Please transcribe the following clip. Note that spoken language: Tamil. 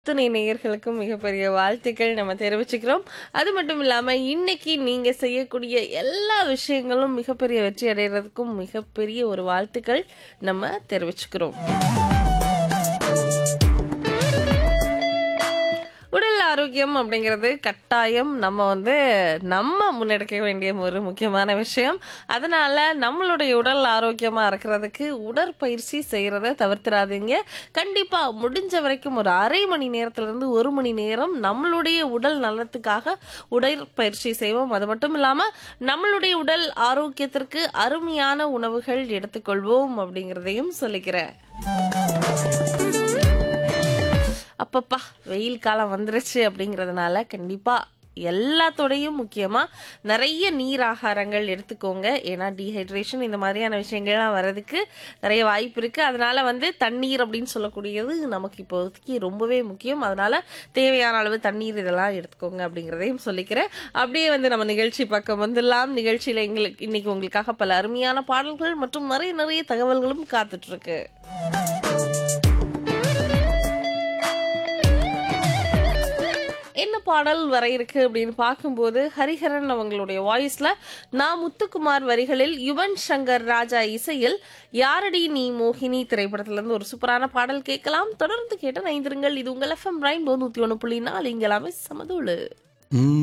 துணை நேயர்களுக்கும் மிகப்பெரிய வாழ்த்துக்கள் நம்ம தெரிவிச்சுக்கிறோம் அது மட்டும் இல்லாம இன்னைக்கு நீங்க செய்யக்கூடிய எல்லா விஷயங்களும் மிகப்பெரிய வெற்றி அடைகிறதுக்கும் மிகப்பெரிய ஒரு வாழ்த்துக்கள் நம்ம தெரிவிச்சுக்கிறோம் உடல் ஆரோக்கியம் அப்படிங்கிறது கட்டாயம் நம்ம வந்து நம்ம முன்னெடுக்க வேண்டிய ஒரு முக்கியமான விஷயம் அதனால நம்மளுடைய உடல் ஆரோக்கியமா இருக்கிறதுக்கு உடற்பயிற்சி செய்யறத தவிர்த்திடாதீங்க கண்டிப்பா முடிஞ்ச வரைக்கும் ஒரு அரை மணி நேரத்துல இருந்து ஒரு மணி நேரம் நம்மளுடைய உடல் நலத்துக்காக உடற்பயிற்சி செய்வோம் அது மட்டும் இல்லாம நம்மளுடைய உடல் ஆரோக்கியத்திற்கு அருமையான உணவுகள் எடுத்துக்கொள்வோம் அப்படிங்கிறதையும் சொல்லிக்கிறேன் அப்பப்பா வெயில் காலம் வந்துருச்சு அப்படிங்கிறதுனால கண்டிப்பா எல்லாத்தோடையும் முக்கியமா நிறைய நீர் ஆகாரங்கள் எடுத்துக்கோங்க ஏன்னா டீஹைட்ரேஷன் இந்த மாதிரியான விஷயங்கள்லாம் வர்றதுக்கு நிறைய வாய்ப்பு இருக்கு அதனால வந்து தண்ணீர் அப்படின்னு சொல்லக்கூடியது நமக்கு இப்போதைக்கு ரொம்பவே முக்கியம் அதனால தேவையான அளவு தண்ணீர் இதெல்லாம் எடுத்துக்கோங்க அப்படிங்கிறதையும் சொல்லிக்கிறேன் அப்படியே வந்து நம்ம நிகழ்ச்சி பக்கம் வந்துடலாம் நிகழ்ச்சியில எங்களுக்கு இன்னைக்கு உங்களுக்காக பல அருமையான பாடல்கள் மற்றும் நிறைய நிறைய தகவல்களும் காத்துட்டு இருக்கு என்ன பாடல் வர இருக்கு அப்படின்னு பார்க்கும்போது ஹரிஹரன் அவங்களுடைய வாய்ஸ்ல நான் முத்துக்குமார் வரிகளில் யுவன் சங்கர் ராஜா இசையில் யாரடி நீ மோகினி திரைப்படத்துல இருந்து ஒரு சூப்பரான பாடல் கேட்கலாம் தொடர்ந்து கேட்ட நைந்திருங்கள் இது உங்கள் எஃப்எம் ரெயின்போ நூத்தி ஒன்று புள்ளி நாலு இங்க எல்லாமே சமதூளு